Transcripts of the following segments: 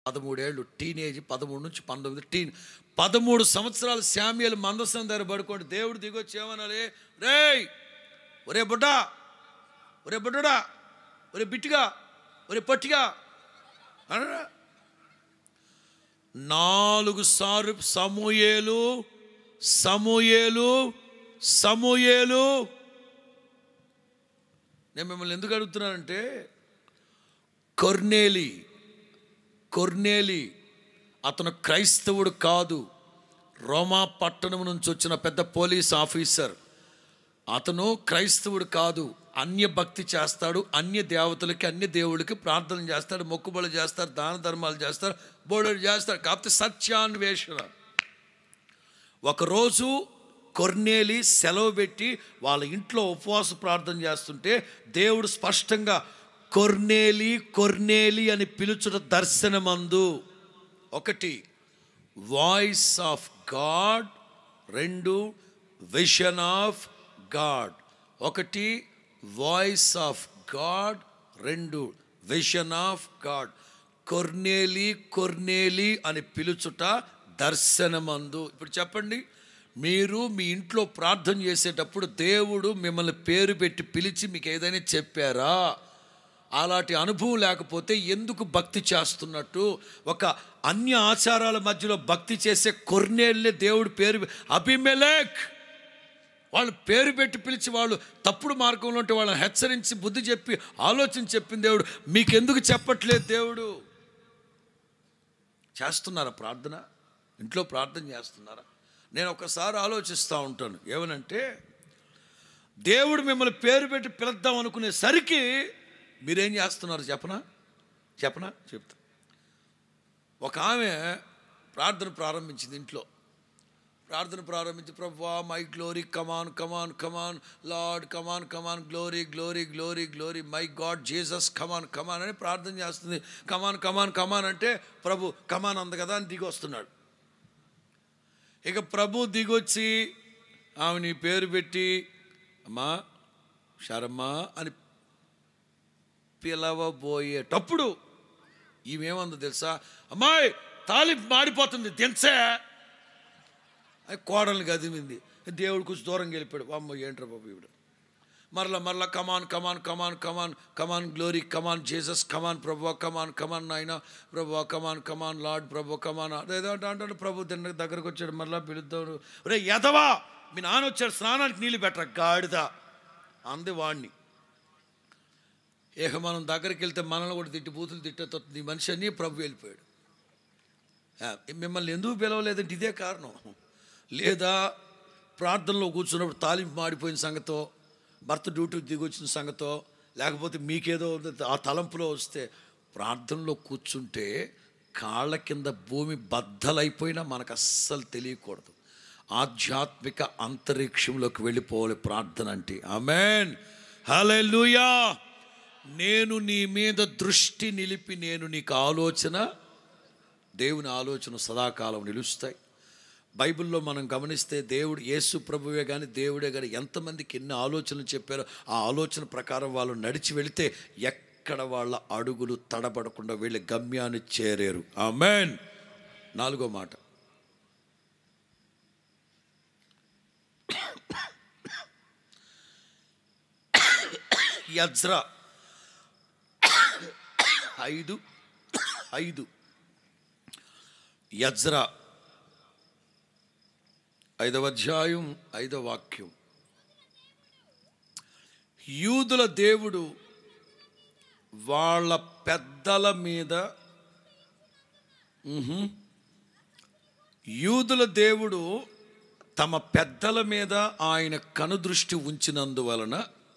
పదమూడేళ్ళు teenage పదమూడు నుంచి పంతొమ్మిది టీన్ పదమూడు సంవత్సరాలు శామ్యులు మందసం దగ్గర పడుకోండి దేవుడు దిగొచ్చి ఏమనాలి రేయ్ ఒరే బుడ్డా ఒరే బుడ్డడా ఒరే బిట్టిగా ఒరే పొట్టిగా అనరా నాలుగు సార్లు సమూయేలు సమూయేలు సమూయేలు నేను మిమ్మల్ని ఎందుకు అడుగుతున్నానంటే కొర్నేలి కొర్నేలి అతను క్రైస్తవుడు కాదు రోమా పట్టణం నుంచి వచ్చిన పెద్ద పోలీస్ ఆఫీసర్ అతను క్రైస్తవుడు కాదు అన్య భక్తి చేస్తాడు అన్య దేవతలకి అన్య దేవుడికి ప్రార్థన చేస్తాడు మొక్కుబడులు చేస్తాడు దాన ధర్మాలు చేస్తాడు బోడలు చేస్తాడు కాకపోతే సత్యాన్వేషణ ఒకరోజు కొర్నేలి సెలవు పెట్టి వాళ్ళ ఇంట్లో ఉపవాస ప్రార్థన చేస్తుంటే దేవుడు స్పష్టంగా కొర్నేలి కొర్నేలి అని పిలుచుట దర్శనమందు ఒకటి వాయిస్ ఆఫ్ గాడ్ రెండు విషన్ ఆఫ్ గాడ్ ఒకటి వాయిస్ ఆఫ్ గాడ్ రెండు విషన్ ఆఫ్ గాడ్ కొర్నేలి కొర్నేలి అని పిలుచుట దర్శనమందు ఇప్పుడు చెప్పండి మీరు మీ ఇంట్లో ప్రార్థన చేసేటప్పుడు దేవుడు మిమ్మల్ని పేరు పెట్టి పిలిచి మీకు ఏదైనా చెప్పారా అలాంటి అనుభవం లేకపోతే ఎందుకు భక్తి చేస్తున్నట్టు ఒక అన్య ఆచారాల మధ్యలో భక్తి చేసే కొర్నేళ్ళే దేవుడు పేరు అభిమెలేక్ వాళ్ళు పేరు పెట్టి పిలిచి వాళ్ళు తప్పుడు మార్గంలో ఉంటే వాళ్ళని హెచ్చరించి బుద్ధి చెప్పి ఆలోచన చెప్పిన దేవుడు మీకెందుకు చెప్పట్లేదు దేవుడు చేస్తున్నారా ప్రార్థన ఇంట్లో ప్రార్థన చేస్తున్నారా నేను ఒకసారి ఆలోచిస్తూ ఉంటాను ఏమనంటే దేవుడు మిమ్మల్ని పేరు పెట్టి పిలుద్దాం అనుకునేసరికి మీరేం చేస్తున్నారు చెప్పనా చెప్పనా చెప్తా ఒక ఆమె ప్రార్థన ప్రారంభించింది ఇంట్లో ప్రార్థన ప్రారంభించి ప్రభా my glory come on come on come on Lord come on come on glory glory glory glory my God Jesus come on come on అని ప్రార్థన చేస్తుంది కమాన్ కమాన్ కమాన్ అంటే ప్రభు కమాన్ అంది కదా అని దిగి వస్తున్నాడు ఇక ప్రభు దిగొచ్చి ఆమె నీ పేరు పెట్టి అమ్మా శరమ్మ అని పిలవబోయేటప్పుడు ఈమెమందో తెలుసా అమ్మాయి తాలింపు మాడిపోతుంది దించే అది కోడల్ని గదిమింది దేవుడు కొంచెం దూరం వెళ్ళిపోయాడు అమ్మ ఏంట్రా బాబు ఇవిడు మరలా మరలా కమాన్ come on come on come on come on glory కమాన్ జీసస్ కమాన్ ప్రభు కమాన్ కమాన్ నాయన ప్రభు కమాన్ కమాన్ లార్డ్ ప్రభు కమాన్ అదేదో అంటే అంటాడు ప్రభు తిన్న దగ్గరకు వచ్చాడు మరలా పిలుద్దాడు రే ఎదవా మీ నాన్న వచ్చాడు స్నానానికి నీళ్ళు పెట్టరా గాడిద అంది వాడిని ఇక మనం దగ్గరికి వెళ్తే మనల్ని కూడా తిట్టి బూతులు తిట్టేస్తుంది ఈ మనిషి అని ప్రభు వెళ్ళిపోయాడు ఆ, మిమ్మల్ని ఎందుకు పిలవలేదంటే ఇదే కారణం లేదా ప్రార్థనలో కూర్చున్నప్పుడు తాలింపు మాడిపోయిన సంగతో భర్త డ్యూటీకి దిగొచ్చిన సంగతో లేకపోతే మీకేదో ఉంది, ఆ తలంపులో వస్తే ప్రార్థనలో కూర్చుంటే కాళ్ళ కింద భూమి బద్దలైపోయినా మనకు అస్సలు తెలియకూడదు ఆధ్యాత్మిక అంతరిక్షంలోకి వెళ్ళిపోవాలి ప్రార్థన అంటే ఆమెన్ హల్లెలూయా నేను నీ మీద దృష్టి నిలిపి నేను నీకు ఆలోచన దేవుని ఆలోచన సదాకాలం నిలుస్తాయి బైబిల్లో మనం గమనిస్తే దేవుడు యేసు ప్రభువే కానీ దేవుడే కానీ ఎంతమందికి ఎన్ని ఆలోచనలు చెప్పారో ఆ ఆలోచన ప్రకారం వాళ్ళు నడిచి వెళితే ఎక్కడ వాళ్ళ అడుగులు తడబడకుండా వెళ్ళి గమ్యాన్ని చేరారు ఆమెన్ నాలుగో మాట యజ్రా ఐదు ఐదు యజ్రా ఐదవ అధ్యాయం ఐదవ వాక్యం యూదుల దేవుడు వాళ్ళ పెద్దల మీద మ్హూ. యూదుల దేవుడు తమ పెద్దల మీద ఆయన కనుదృష్టి ఉంచినందువలన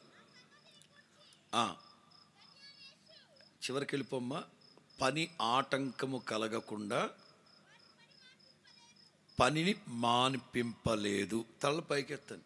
ఆ, చివరికి వెళ్ళిపోమ్మా పని ఆటంకము కలగకుండా పనిని మాన్పింపలేదు తల పైకెత్తండి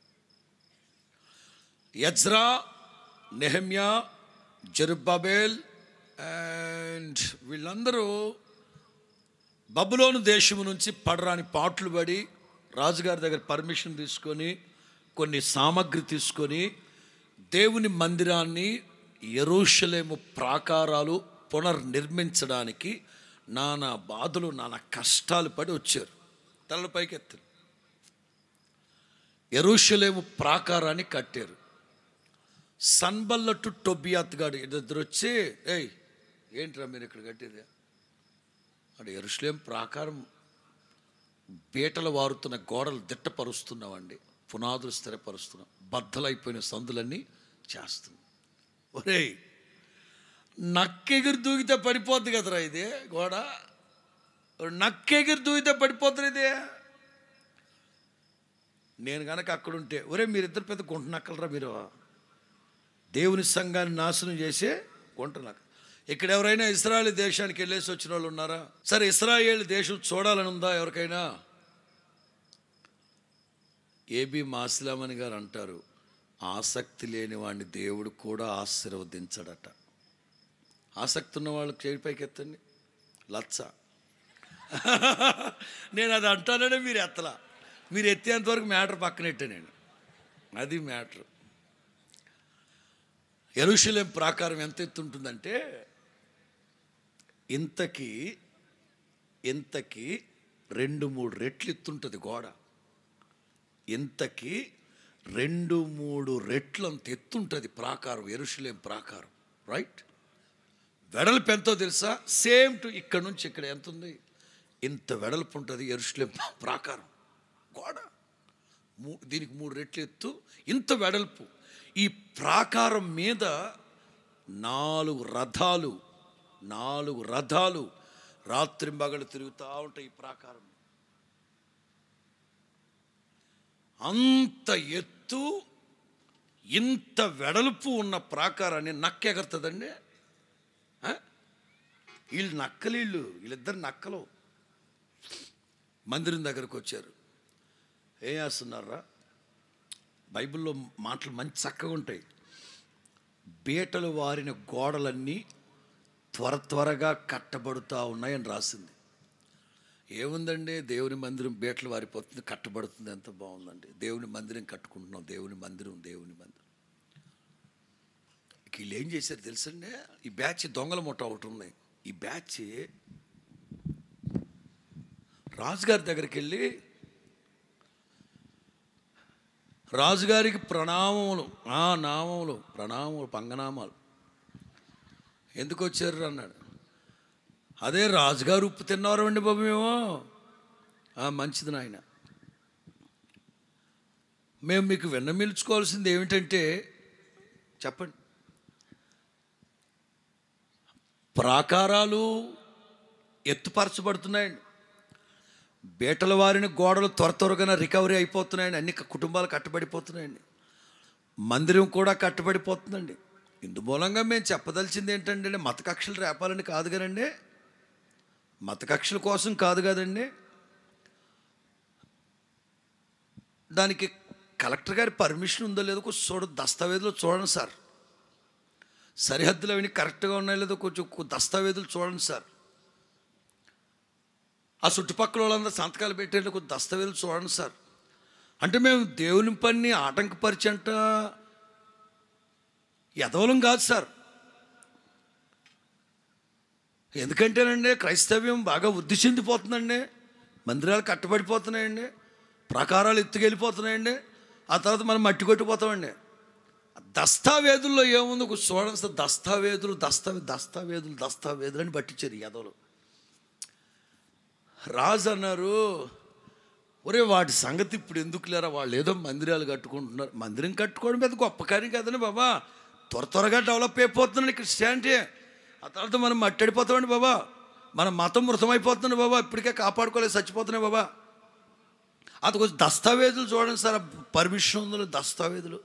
యజ్రా నెహమ్యా జరుబాబేల్ అండ్ వీళ్ళందరూ బబులోను దేశము నుంచి పడరాని పాటలు పడి రాజుగారి దగ్గర పర్మిషన్ తీసుకొని కొన్ని సామగ్రి తీసుకొని దేవుని మందిరాన్ని ఎరుషలేము ప్రాకారాలు పునర్నిర్మించడానికి నానా బాధలు నానా కష్టాలు పడి వచ్చారు తలల పైకి ఎత్తారు ఎరుషలేము ప్రాకారాన్ని కట్టారు సన్బల్లట్టు టొబియాత్ గాడు ఇద్దరు వచ్చి ఏయ్ ఏంట్రా మీరు ఇక్కడ కట్టేది అక్కడ ఎరుషలేం ప్రాకారం బీటలు వారుతున్న గోడలు దిట్టపరుస్తున్నామండి పునాదులు స్థిరపరుస్తున్నాం బద్దలైపోయిన సందులన్నీ చేస్తున్నాం ఒరేయ్ నక్కెగిరి దూకితే పడిపోద్ది కదరా ఇది గోడ నక్కెగిరి దూకితే పడిపోతుంది ఇది నేను కనుక అక్కడుంటే ఒరే మీరిద్దరు పెద్ద గుంట నక్కలరా మీరు దేవుని సంఘాన్ని నాశనం చేసే గుంట నక్క ఇక్కడ ఎవరైనా ఇస్రాయేల్ దేశానికి వెళ్ళేసి వచ్చిన వాళ్ళు ఉన్నారా సరే ఇస్రాయేల్ దేశం చూడాలని ఉందా ఎవరికైనా ఏబి మాసిలామణి గారు అంటారు ఆసక్తి లేని వాడిని దేవుడు కూడా ఆశీర్వదించడట ఆసక్తి ఉన్న వాళ్ళకి చేయి పైకి ఎత్తండి లచ్చ నేను అది అంటాననే మీరు ఎత్తలా మీరు ఎత్తేంత వరకు మ్యాటర్ పక్కనెట్టే నేను అది మ్యాటర్ ఎరుషలేం ప్రాకారం ఎంత ఎత్తు ఉంటుందంటే ఇంతకి ఇంతకి రెండు మూడు రెట్లు ఎత్తుంటుంది గోడ ఇంతకి రెండు మూడు రెట్లు అంత ఎత్తుంటుంది ప్రాకారం ఎరుషలేం ప్రాకారం రైట్ వెడల్పు ఎంతో తెలుసా సేమ్ టు ఇక్కడ నుంచి ఇక్కడ ఎంత ఉంది ఇంత వెడల్పు ఉంటుంది ఎరుషలేం ప్రాకారం గోడ మూ- దీనికి మూడు రెట్లు ఎత్తు ఇంత వెడల్పు ఈ ప్రాకారం మీద నాలుగు రథాలు నాలుగు రథాలు రాత్రింబగలు తిరుగుతూ ఉంటాయి ఈ ప్రాకారం అంత ఎత్తు ఇంత వెడల్పు ఉన్న ప్రాకారాన్ని నక్కెగరుతుందండి ఆ? వీళ్ళు నక్కలీళ్ళు వీళ్ళిద్దరు నక్కలు మందిరం దగ్గరకు వచ్చారు ఏం చేస్తున్నారా బైబిల్లో మాటలు మంచి చక్కగా ఉంటాయి బీటలు వారిన గోడలన్నీ త్వర త్వరగా కట్టబడుతూ ఉన్నాయని రాసింది ఏముందండి దేవుని మందిరం బీటలు వారిపోతుంది కట్టబడుతుంది ఎంత బాగుందండి దేవుని మందిరం కట్టుకుంటున్నాం దేవుని మందిరం దేవుని మందిరం ఇక వీళ్ళు ఏం చేశారు తెలుసండి ఈ బ్యాచ్ దొంగల ముఠ ఒకటి ఉంది ఈ బ్యాచ్ రాజుగారి దగ్గరికి వెళ్ళి రాజుగారికి ప్రణామములు ఆ నామములు ప్రణామములు పంగనామాలు ఎందుకు వచ్చారు అన్నాడు అదే రాజుగారు ఉప్పు తిన్నారు అండి బాబు మేము "ఆ, మంచిది నాయన మేము మీకు విన్నమిల్చుకోవాల్సింది ఏమిటంటే చెప్పండి ప్రాకారాలు ఎత్తుపరచబడుతున్నాయండి బీటల వారిని గోడలు త్వర త్వరగా రికవరీ అయిపోతున్నాయండి అన్ని కుటుంబాలు కట్టబడిపోతున్నాయండి మందిరం కూడా కట్టబడిపోతుందండి ఇందు మూలంగా మేము చెప్పదలిచింది ఏంటంటే మత కక్షలు రేపాలని కాదు కదండి మత కక్షల కోసం కాదు కదండి దానికి కలెక్టర్ గారి పర్మిషన్ ఉందో లేదో కొంచెం చూడ దస్తావేజులు చూడండి సార్ సరిహద్దులు అవన్నీ కరెక్ట్గా ఉన్నాయో లేదో కొంచెం కు- దస్తావేజులు చూడండి సార్ ఆ చుట్టుపక్కల వాళ్ళందరూ సంతకాలు పెట్టేందుకు కొంచెం దస్తావేజులు చూడండి సార్ అంటే మేము దేవుని పని ఆటంకపరిచంట ఎదవలం కాదు సార్ ఎందుకంటేనండి క్రైస్తవ్యం బాగా వృద్ధి చెందిపోతుందండి మందిరాలు కట్టబడిపోతున్నాయండి ప్రాకారాలు ఎత్తుకెళ్ళిపోతున్నాయండి ఆ తర్వాత మనం మట్టి కొట్టిపోతామండి దస్తావేదుల్లో ఏముంది ఒక చూడండి సార్ దస్తావేదులు దస్తావే దస్తావేదులు దస్తావేదులు అని పట్టించారు ఎదవలు రాజు అన్నారు ఒరే వాటి సంగతి ఇప్పుడు ఎందుకు లేరా వాళ్ళు ఏదో మందిరాలు కట్టుకుంటున్నారు మందిరం కట్టుకోవడం పెద్ద గొప్ప కార్యం కదండి బాబా త్వర త్వరగా డెవలప్ అయిపోతుందండి క్రిస్టియానిటీ ఆ తర్వాత మనం మట్టడిపోతామండి బాబా మన మతం మృతమైపోతుంది బాబా ఇప్పటికే కాపాడుకోలేదు చచ్చిపోతున్నాయి బాబా అది కొంచెం దస్తావేజులు చూడండి సార్ పర్మిషన్ ఉందో దస్తావేజులు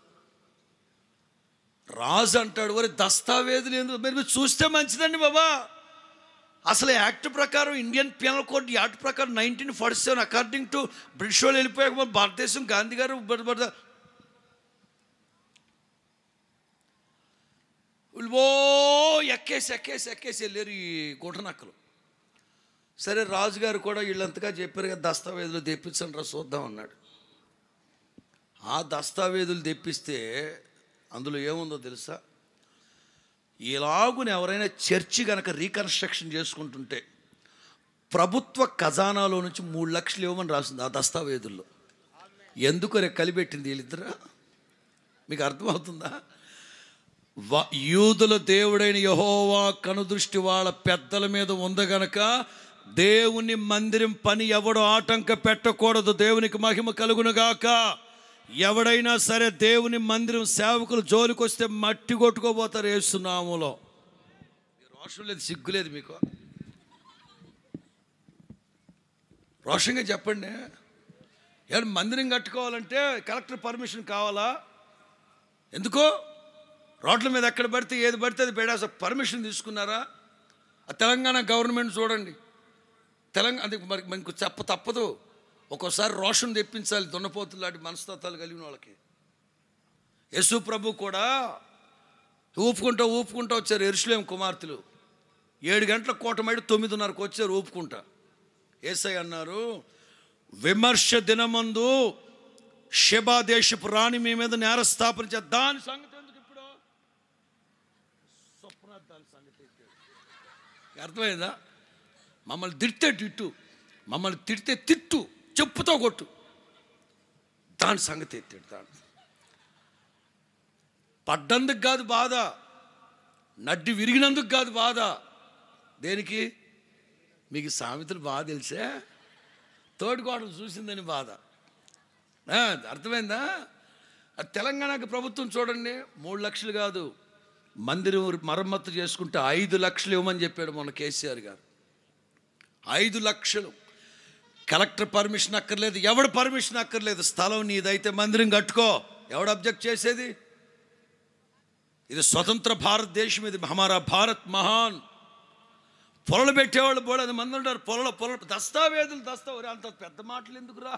రాజు అంటాడు ఒరే దస్తావేజులు ఎందుకు మీరు మీరు చూస్తే మంచిదండి బాబా అసలు యాక్ట్ ప్రకారం ఇండియన్ పీనల్ కోడ్ యాక్ట్ ప్రకారం nineteen forty seven according to British వాళ్ళు వెళ్ళిపోయాక మన భారతదేశం గాంధీ గారు బ- బ- వీళ్ళు ఓ ఎక్కేసి ఎక్కేసి ఎక్కేసి వెళ్ళారు ఈ గుంటనక్కలు సరే రాజుగారు కూడా వీళ్ళంతగా చెప్పారు కదా దస్తావేజులు తెప్పించండి రా చూద్దాం అన్నాడు ఆ దస్తావేజులు తెప్పిస్తే అందులో ఏముందో తెలుసా ఇలాగున ఎవరైనా చర్చి కనుక రీకన్స్ట్రక్షన్ చేసుకుంటుంటే ప్రభుత్వ ఖజానాలో నుంచి మూడు లక్షలు ఇవ్వమని రాసింది ఆ దస్తావేజుల్లో ఎందుకు రే కలిపెట్టింది వీళ్ళిద్దరా మీకు అర్థమవుతుందా వా- యూదుల దేవుడైన యహోవా కనుదృష్టి వాళ్ళ పెద్దల మీద ఉంది గనక దేవుని మందిరం పని ఎవడు ఆటంక పెట్టకూడదు దేవునికి మహిమ కలుగునుగాక ఎవడైనా సరే దేవుని మందిరం సేవకులు జోలికి వస్తే మట్టి కొట్టుకోబోతారు వేస్తున్నాములో రోషం లేదు సిగ్గు లేదు మీకు రోషంగా చెప్పండి ఏమన్నా మందిరం కట్టుకోవాలంటే కలెక్టర్ పర్మిషన్ కావాలా ఎందుకో రోడ్ల మీద ఎక్కడ పడితే ఏది పడితే అది పెడాస పర్మిషన్ తీసుకున్నారా ఆ తెలంగాణ గవర్నమెంట్ చూడండి తెలంగాణ అది మరి మనకు చెప్ప తప్పదు ఒక్కోసారి రోషన్ తెప్పించాలి దున్నపోతులు లాంటి మనస్తత్వాలు కలిగిన వాళ్ళకి యశు ప్రభు కూడా ఊపుకుంటా ఊపుకుంటా వచ్చారు ఎరుసలేం కుమార్తెలు ఏడు గంటల కోటమైడు తొమ్మిదిన్నరకు వచ్చారు ఊపుకుంటా ఏసై అన్నారు విమర్శ దినమందు షెబా దేశపు రాణి మీ మీద నేరస్థాపన చే దాని సంగతి ఎందుకు ఇప్పుడు స్వప్న దాని సంగతి ఏంటి? అర్థమైందా మమ్మల్ని తిడితే తిట్టు మమ్మల్ని తిడితే తిట్టు చెప్పుతో కొట్టు దాని సంగతి ఎత్తాడు దాని పడ్డందుకు కాదు బాధ నడ్డి విరిగినందుకు కాదు బాధ దేనికి మీకు సామెతలు బాగా తెలిసే తోడుకోవడం చూసిందని బాధ ఆ, అర్థమైందా ఆ తెలంగాణకి ప్రభుత్వం చూడండి మూడు లక్షలు కాదు మందిరం మరమ్మత్తు చేసుకుంటే ఐదు లక్షలు ఇవ్వమని చెప్పాడు మొన్న కేసీఆర్ గారు ఐదు లక్షలు కలెక్టర్ పర్మిషన్ అక్కర్లేదు ఎవడు పర్మిషన్ అక్కర్లేదు స్థలం నీదైతే మందిరం కట్టుకో ఎవడు అబ్జెక్ట్ చేసేది ఇది స్వతంత్ర భారతదేశం ఇది హమారా భారత్ మహాన్ పొలలు పెట్టేవాళ్ళు బోడది మంది ఉంటారు పొలలు పొలలు దస్తావేజులు దస్తా ఒరే, అంత పెద్ద మాటలు ఎందుకురా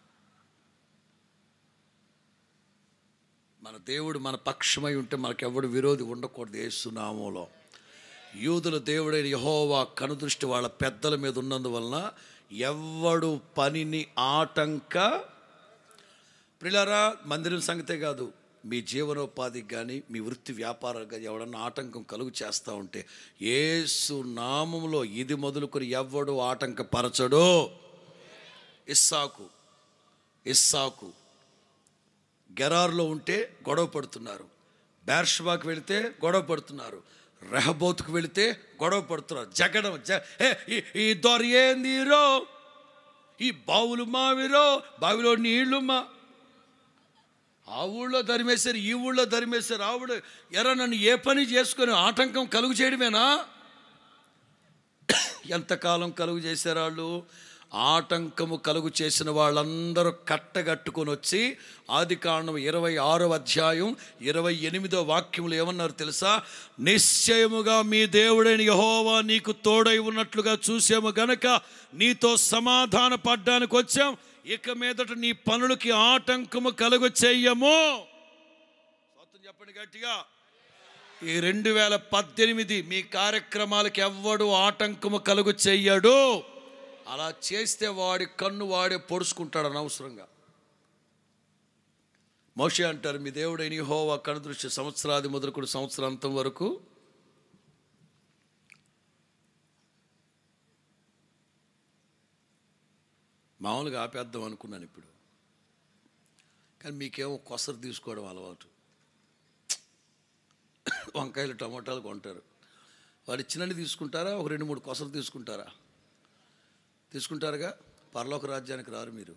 మన దేవుడు మన పక్షమై ఉంటే మనకెవడు విరోధి ఉండకూడదు ఏసునామంలో యూదుల దేవుడైన యహోవా కనుదృష్టి వాళ్ళ పెద్దల మీద ఉన్నందువలన ఎవ్వడు పనిని ఆటంక ప్రిలారా మందిరం సంగతే కాదు మీ జీవనోపాధికి కానీ మీ వృత్తి వ్యాపారాలకు కానీ ఎవడన్నా ఆటంకం కలుగు చేస్తూ ఉంటే ఏసు నామంలో ఇది మొదలుకొని ఎవ్వడు ఆటంకపరచడు ఇస్సాకు ఇస్సాకు గెరార్లో ఉంటే గొడవ పడుతున్నారు బేర్షబాకు వెళితే గొడవ పడుతున్నారు రెహబోత్కు వెళితే గొడవ పడుతున్నారు జగడం జ ఏ, ఈ- ఈ దొర ఏందిరో ఈ బావులు మావిరో బావిలో నీళ్లు మా ఆ ఊళ్ళో ధరిమేశారు ఈ ఊళ్ళో ధరిమేశారు ఆవిడ ఎరా నన్ను ఏ పని చేసుకొని ఆటంకం కలుగు చేయడమేనా ఎంతకాలం కలుగు చేశారు వాళ్ళు ఆటంకము కలుగు చేసిన వాళ్ళందరూ కట్టగట్టుకొని వచ్చి ఆది కాండం ఇరవై ఆరో అధ్యాయం ఇరవై ఎనిమిదో వాక్యములు ఏమన్నారు తెలుసా నిశ్చయముగా మీ దేవుడైన యహోవా నీకు తోడై ఉన్నట్లుగా చూసాము గనక నీతో సమాధాన పడ్డానికి వచ్చాం ఇక మీదట నీ పనులకి ఆటంకము కలుగు చెయ్యము స్వాతం చెప్పండి గట్టిగా ఈ రెండు వేల పద్దెనిమిది మీ కార్యక్రమాలకు ఎవ్వడు ఆటంకము కలుగు చెయ్యడు అలా చేస్తే వాడి కన్ను వాడే పొడుచుకుంటాడు అనవసరంగా మోషే అంటారు మీ దేవుడైన హోవా కనుదృష్టి సంవత్సరాది మొదలుకొని సంవత్సరాంతం వరకు మామూలుగా ఆపేద్దాం అనుకున్నాను ఇప్పుడు కానీ మీకేమో కొసరు తీసుకోవడం అలవాటు వంకాయలు టమాటాలు కొంటారు వాడు ఇచ్చినన్ని తీసుకుంటారా ఒక రెండు మూడు కొసలు తీసుకుంటారా తీసుకుంటారుగా పరలోక రాజ్యానికి రారు మీరు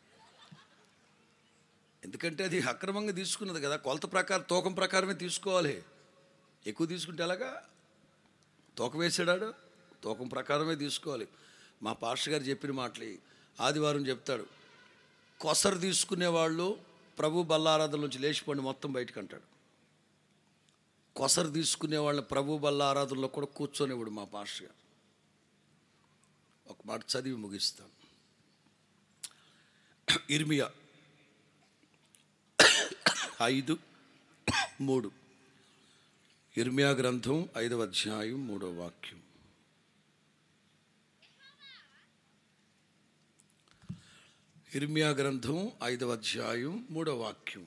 ఎందుకంటే అది అక్రమంగా తీసుకున్నది కదా కొలత ప్రకారం తూకం ప్రకారమే తీసుకోవాలి ఎక్కువ తీసుకుంటే ఎలాగా తూకం వేసాడాడు తూకం ప్రకారమే తీసుకోవాలి మా పాస్టర్ గారు చెప్పిన మాటలు ఆదివారం చెప్తాడు కొసరు తీసుకునే వాళ్ళు ప్రభు బల్లారాధన నుంచి లేచిపోండి మొత్తం బయటకు అంటాడు కొసరు తీసుకునే వాళ్ళని ప్రభు బల్ల ఆరాధనలో కూడా కూర్చొనివ్వడు మా పాస్టర్ గారు ఒక మాట చదివి ముగిస్తాను ఇర్మియా ఐదు మూడు ఇర్మియా గ్రంథం ఐదవ అధ్యాయం మూడవ వాక్యం ఇర్మియా గ్రంథం ఐదవ అధ్యాయం మూడవ వాక్యం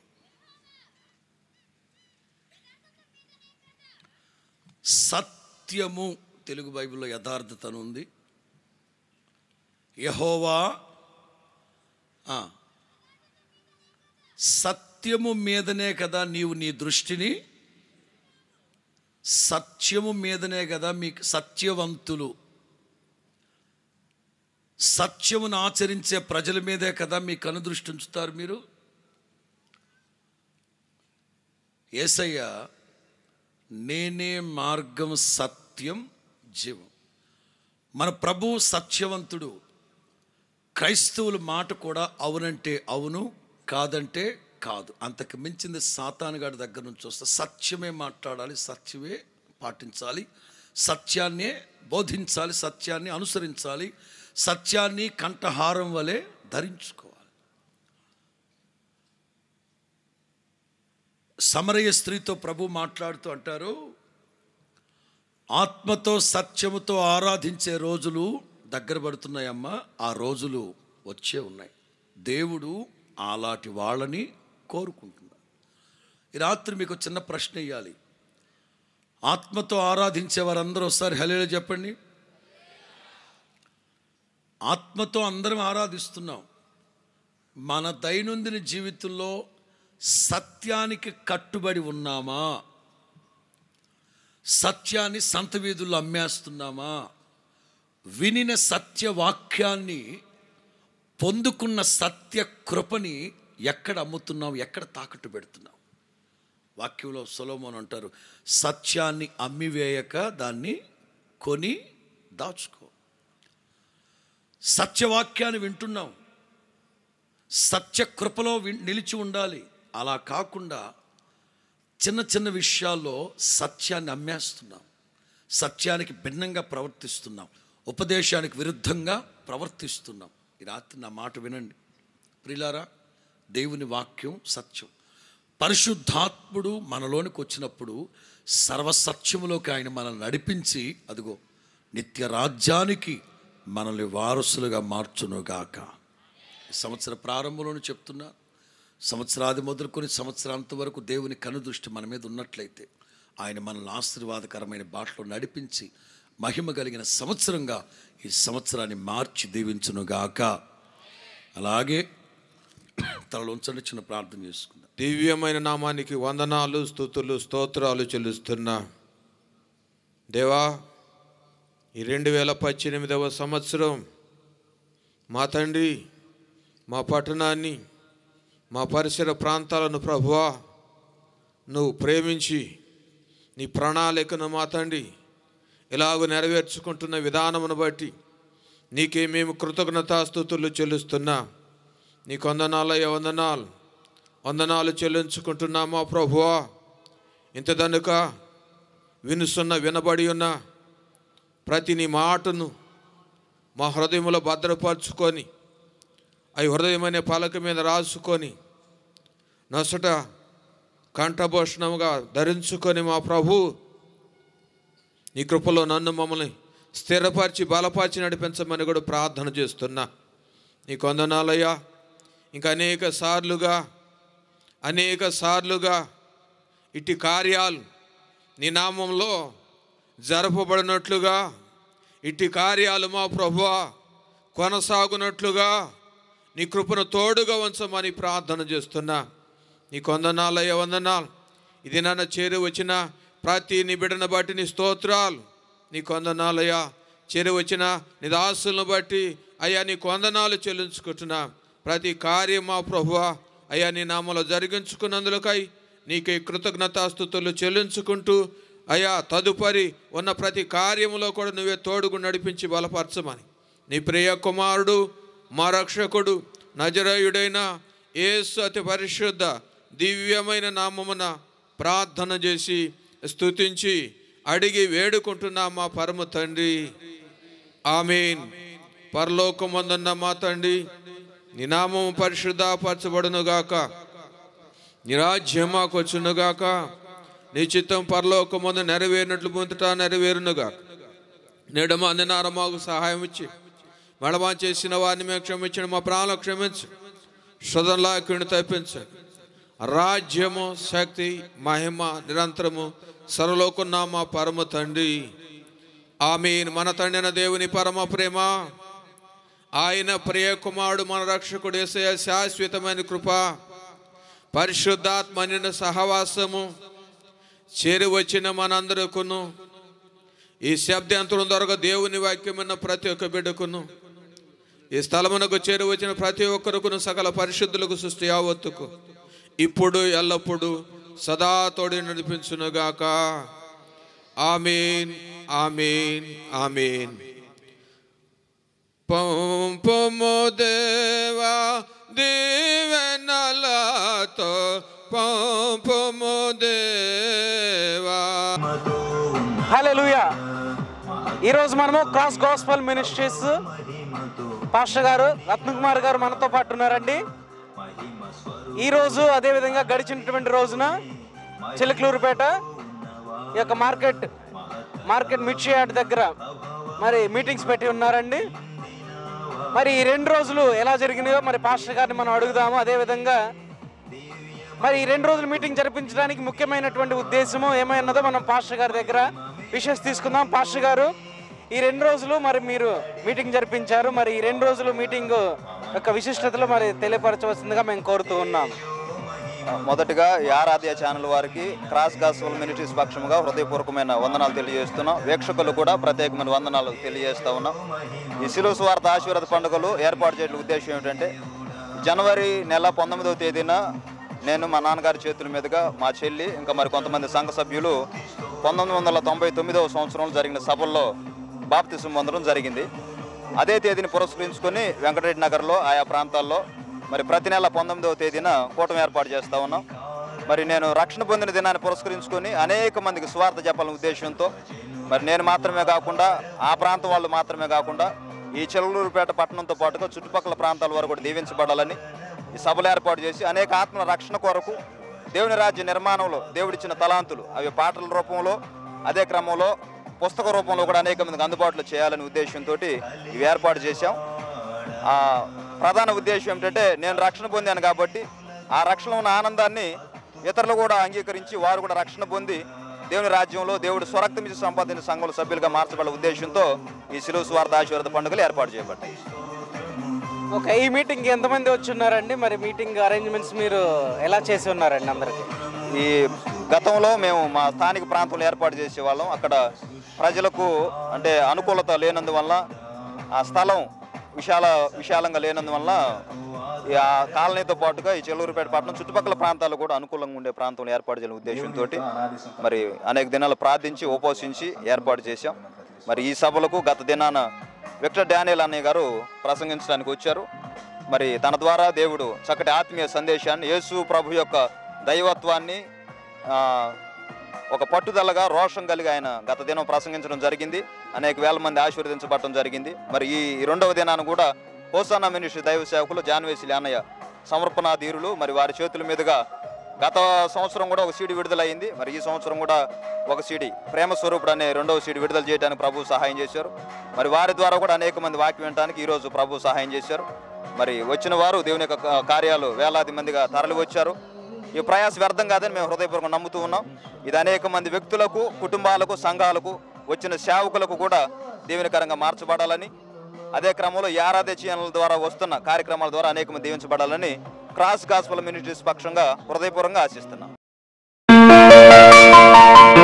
సత్యము తెలుగు బైబిల్లో యథార్థత అని ఉంది యహోవా ఆ, సత్యము మీదనే కదా నీవు నీ దృష్టిని సత్యము మీదనే కదా మీకు సత్యవంతులు సత్యమును ఆచరించే ప్రజల మీదే కదా మీ కనుదృష్టి ఉంచుతారు మీరు ఏసయ్య నేనే మార్గం సత్యం జీవం మన ప్రభు సత్యవంతుడు క్రైస్తవుల మాట కూడా అవునంటే అవును కాదంటే కాదు అంతకు మించింది సాతానుగాడి దగ్గర నుంచి వస్తే సత్యమే మాట్లాడాలి సత్యమే పాటించాలి సత్యాన్నే బోధించాలి సత్యాన్ని అనుసరించాలి సత్యాన్ని కంఠహారం వలె ధరించుకోవాలి సమరయ స్త్రీతో ప్రభు మాట్లాడుతూ అంటారు ఆత్మతో సత్యముతో ఆరాధించే రోజులు దగ్గర పడుతున్నాయమ్మా ఆ రోజులు వచ్చే ఉన్నాయి దేవుడు అలాంటి వాళ్ళని కోరుకుంటున్నాడు ఈ రాత్రి మీకు చిన్న ప్రశ్న ఇవ్వాలి ఆత్మతో ఆరాధించే వారందరూ ఒకసారి హలేలు చెప్పండి ఆత్మతో అందరం ఆరాధిస్తున్నాం మన దైనందిన జీవితంలో సత్యానికి కట్టుబడి ఉన్నామా సత్యాన్ని సంత వీధుల్లో అమ్మేస్తున్నామా వినిన సత్య వాక్యాన్ని పొందుకున్న సత్య కృపని ఎక్కడ అమ్ముతున్నాం ఎక్కడ తాకట్టు పెడుతున్నాం వాక్యంలో సొలోమోన్ అంటారు సత్యాన్ని అమ్మివేయక దాన్ని కొని దాచుకో సత్యవాక్యాన్ని వింటున్నాం సత్య కృపలో వి- నిలిచి ఉండాలి అలా కాకుండా చిన్న చిన్న విషయాల్లో సత్యాన్ని అమ్మేస్తున్నాం సత్యానికి భిన్నంగా ప్రవర్తిస్తున్నాం ఉపదేశానికి విరుద్ధంగా ప్రవర్తిస్తున్నాం ఈ రాత్రి నా మాట వినండి ప్రిలారా దేవుని వాక్యం సత్యం పరిశుద్ధాత్ముడు మనలోనికి వచ్చినప్పుడు సర్వసత్యములోకి ఆయన మనల్ని నడిపించి అదిగో నిత్య రాజ్యానికి మనల్ని వారసులుగా మార్చునుగాక ఈ సంవత్సర ప్రారంభంలోనే చెప్తున్నా సంవత్సరాది మొదలుకొని సంవత్సరాంత వరకు దేవుని కనుదృష్టి మన మీద ఉన్నట్లయితే ఆయన మనల్ని ఆశీర్వాదకరమైన బాటలో నడిపించి మహిమ కలిగిన సంవత్సరంగా ఈ సంవత్సరాన్ని మార్చి దీవించునుగాక అలాగే తనలో ఉంచండి చిన్న ప్రార్థన చేసుకుందాం దివ్యమైన నామానికి వందనాలు స్థుతులు స్తోత్రాలు చెల్లిస్తున్నా దేవా ఈ రెండు వేల పద్దెనిమిదవ సంవత్సరం మా తండ్రి మా పట్టణాన్ని మా పరిసర ప్రాంతాలను ప్రభువా నువ్వు ప్రేమించి నీ ప్రణాళికను మా తండ్రి ఇలాగ నెరవేర్చుకుంటున్న విధానమును బట్టి నీకే మేము కృతజ్ఞతాస్థుతులు చెల్లిస్తున్నా నీకు వందనాలయ్య వందనాలు వందనాలు చెల్లించుకుంటున్నామా ప్రభువా ఇంత దనుక వినుసున్న వినబడి ఉన్న ప్రతి నీ మాటను మా హృదయంలో భద్రపరుచుకొని అవి హృదయమనే పలక మీద రాసుకొని నొసట కంఠభూషణముగా ధరించుకొని మా ప్రభు నీ కృపలో నన్ను మమ్మల్ని స్థిరపరిచి బలపరిచి నడిపించమని కూడా ప్రార్థన చేస్తున్నా నీ కొందనాలయ్యా ఇంకా అనేక సార్లుగా అనేక సార్లుగా ఇటు కార్యాలు నీ నామంలో జరపబడినట్లుగా ఇటు కార్యాలు మా ప్రభువా కొనసాగునట్లుగా నీ కృపను తోడుగా ఉంచమని ప్రార్థన చేస్తున్నా నీ కొందనాలయ్య వందనాలు ఇది నన్ను చేరి వచ్చిన ప్రతి నీ బిడ్డను బట్టి నీ స్తోత్రాలు నీ కొందనాలయ్య చేరి వచ్చిన నీ దాసులను బట్టి అయ్యా నీ కొందనాలు చెల్లించుకుంటున్నా ప్రతి కార్యం మా ప్రభువా అయ్యా నీ నామలో జరిగించుకున్నందులకై నీకే కృతజ్ఞతాస్థుతులు చెల్లించుకుంటూ అయ్యా తదుపరి ఉన్న ప్రతి కార్యములో కూడా నువ్వే తోడుగు నడిపించి బలపరచమని నీ ప్రియ కుమారుడు మా రక్షకుడు నజరేయుడైన యేసు అతి పరిశుద్ధ దివ్యమైన నామమున ప్రార్థన చేసి స్తుతించి అడిగి వేడుకుంటున్నా మా పరమ తండ్రి ఆమెన్ పరలోకమందున్న మా తండ్రి నీ నామము పరిశుద్ధపరచబడునుగాక నీ రాజ్యం మాకు వచ్చునుగాక నీ చిత్తం పరలోకమందు నెరవేరినట్లు పొందుట నెరవేరునుగాక నేడు మా అందినార మాకు సహాయం ఇచ్చి మడమా చేసిన వారిని మేము క్షమించండి మా ప్రాణాలు క్షమించు శుధంలాకుని తప్పించండి రాజ్యము శక్తి మహిమ నిరంతరము సర్వలోకున్న మా పరమ తండ్రి ఆమెన్ మన తండ్రి అయిన దేవుని పరమ ప్రేమ ఆయన ప్రియ కుమారుడు మన రక్షకుడు యేసయ్య శాశ్వతమైన కృప పరిశుద్ధాత్మ నిన్న సహవాసము చేరి వచ్చిన మనందరికును ఈ శబ్దాంతరం ద్వారా దేవుని వాక్యమైన ప్రతి ఒక్క బిడ్డకును ఈ స్థలమునకు చేరి వచ్చిన ప్రతి ఒక్కరుకును సకల పరిశుద్ధులకు సృష్టి యావత్తుకు ఇప్పుడు ఎల్లప్పుడూ సదా తోడి నడిపించునుగాక ఆమీన్ ఆమీన్ ఆమీన్ పంపము దేవా దీవెనలతో పంపము దేవా హల్లెలూయా ఈరోజు మనము క్రాస్ గాస్పల్ మినిస్ట్రీస్ పాస్టర్ గారు రత్నకుమార్ గారు మనతో పాటు ఉన్నారండి ఈరోజు అదేవిధంగా గడిచినటువంటి రోజున చిలకలూరుపేట ఈ యొక్క మార్కెట్ మార్కెట్ మిర్చి యార్డ్ దగ్గర మరి మీటింగ్స్ పెట్టి ఉన్నారండి మరి ఈ రెండు రోజులు ఎలా జరిగినాయో మరి పాస్టర్ గారిని మనం అడుగుదాము అదేవిధంగా మరి ఈ రెండు రోజులు మీటింగ్ జరిపించడానికి ముఖ్యమైనటువంటి ఉద్దేశము ఏమైనదో మనం పాస్టర్ గారి దగ్గర విషెస్ తీసుకుందాం పాస్టర్ గారు ఈ రెండు రోజులు మరి మీరు మీటింగ్ జరిపించారు మరి ఈ రెండు రోజులు మీటింగ్ యొక్క విశిష్టతలు మరి తెలియపరచవలసిందిగా మేము కోరుతూ ఉన్నాం మొదటగా ఈ ఆరాధ్య ఛానల్ వారికి క్రాస్ గాస్వల్ మినిస్ట్రీస్ పక్షముగా హృదయపూర్వకమైన వందనాలు తెలియజేస్తున్నాం వీక్షకులు కూడా ప్రత్యేకమైన వందనాలు తెలియజేస్తా ఉన్నాం ఈ శిలువ స్వార్థ ఆశీర్వాద పండుగలు ఏర్పాటు చేయడం ఉద్దేశం ఏమిటంటే జనవరి నెల పంతొమ్మిదవ తేదీన నేను మా నాన్నగారి చేతుల మీదుగా మా చెల్లి ఇంకా మరి కొంతమంది సంఘ సభ్యులు పంతొమ్మిది వందల తొంభై తొమ్మిదవ సంవత్సరంలో జరిగిన సభల్లో బాప్తిసం పొందడం జరిగింది అదే తేదీని పురస్కరించుకొని వెంకటరెడ్డి నగర్లో ఆయా ప్రాంతాల్లో మరి ప్రతి నెల పంతొమ్మిదవ తేదీన కూటమి ఏర్పాటు చేస్తా ఉన్నాం మరి నేను రక్షణ పొందిన దినాన్ని పురస్కరించుకొని అనేక మందికి స్వార్థ చెప్పాలనే ఉద్దేశంతో మరి నేను మాత్రమే కాకుండా ఆ ప్రాంతం వాళ్ళు మాత్రమే కాకుండా ఈ చెల్లూరుపేట పట్టణంతో పాటుగా చుట్టుపక్కల ప్రాంతాల వరకు కూడా దీవించబడాలని ఈ సభలు ఏర్పాటు చేసి అనేక ఆత్మల రక్షణ కొరకు దేవుని రాజ్య నిర్మాణంలో దేవుడిచ్చిన తలాంతులు అవి పాటల రూపంలో అదే క్రమంలో పుస్తక రూపంలో కూడా అనేక మందికి అందుబాటులో చేయాలనే ఉద్దేశంతో ఇవి ఏర్పాటు చేశాం ఆ ప్రధాన ఉద్దేశం ఏమిటంటే నేను రక్షణ పొందాను కాబట్టి ఆ రక్షణ ఉన్న ఆనందాన్ని ఇతరులు కూడా అంగీకరించి వారు కూడా రక్షణ పొంది దేవుని రాజ్యంలో దేవుడు స్వరక్తం ఇచ్చి సంపాదించిన సంఘంలో సభ్యులుగా మార్చబడే ఉద్దేశంతో ఈ శిలువ స్వార్థ ఆశీర్వాద పండుగలు ఏర్పాటు చేయబడ్డాయి ఓకే ఈ మీటింగ్ ఎంతమంది వచ్చి ఉన్నారండి మరి మీటింగ్ అరేంజ్మెంట్స్ మీరు ఎలా చేసి ఉన్నారండి అందరికీ ఈ గతంలో మేము మా స్థానిక ప్రాంతంలో ఏర్పాటు చేసేవాళ్ళం అక్కడ ప్రజలకు అంటే అనుకూలత లేనందువల్ల ఆ స్థలం విశాల విశాలంగా లేనందువల్ల ఈ ఆ కాలనీతో పాటుగా ఈ చెల్లూరుపేట పట్టణం చుట్టుపక్కల ప్రాంతాలు కూడా అనుకూలంగా ఉండే ప్రాంతంలో ఏర్పాటు చేయాలని ఉద్దేశంతో మరి అనేక దినాలు ప్రార్థించి ఉపవసించి ఏర్పాటు చేశాం మరి ఈ సభలకు గత దినాన విక్టర్ డానియల్ అన్నయ్య గారు ప్రసంగించడానికి వచ్చారు మరి తన ద్వారా దేవుడు చక్కటి ఆత్మీయ సందేశాన్ని యేసు ప్రభు యొక్క దైవత్వాన్ని ఆ, ఒక పట్టుదలగా రోషం కలిగి ఆయన గత దినం ప్రసంగించడం జరిగింది అనేక వేల మంది ఆశీర్వదించబడటం జరిగింది మరి ఈ ఈ రెండవ దినాన్ని కూడా హోసానా మినిస్ట్రీ దైవ సేవకులు జాన్వేసిలి అన్నయ్య సమర్పణ ధీరులు మరి వారి చేతుల మీదుగా గత సంవత్సరం కూడా ఒక సీడీ విడుదలైంది మరి ఈ సంవత్సరం కూడా ఒక సీడీ ప్రేమ స్వరూపుడు అనే రెండవ సీడీ విడుదల చేయడానికి ప్రభు సహాయం చేశారు మరి వారి ద్వారా కూడా అనేక మంది వాక్యం వినడానికి ఈరోజు ప్రభు సహాయం చేశారు మరి వచ్చిన వారు దేవుని యొక్క కా- కార్యాలు వేలాది మందిగా తరలి వచ్చారు ఈ ప్రయాస వ్యర్థం కాదని మేము హృదయపూర్వకంగా నమ్ముతూ ఉన్నాం ఇది అనేక మంది వ్యక్తులకు కుటుంబాలకు సంఘాలకు వచ్చిన సేవకులకు కూడా దీవెనకరంగా మార్చబడాలని అదే క్రమంలో ఈ ఆరాధ్య ఛానల్ ద్వారా వస్తున్న కార్యక్రమాల ద్వారా అనేక మంది దీవించబడాలని క్రాస్ గాస్పల్ మినిస్ట్రీస్ పక్షంగా హృదయపూర్వకంగా ఆశిస్తున్నాం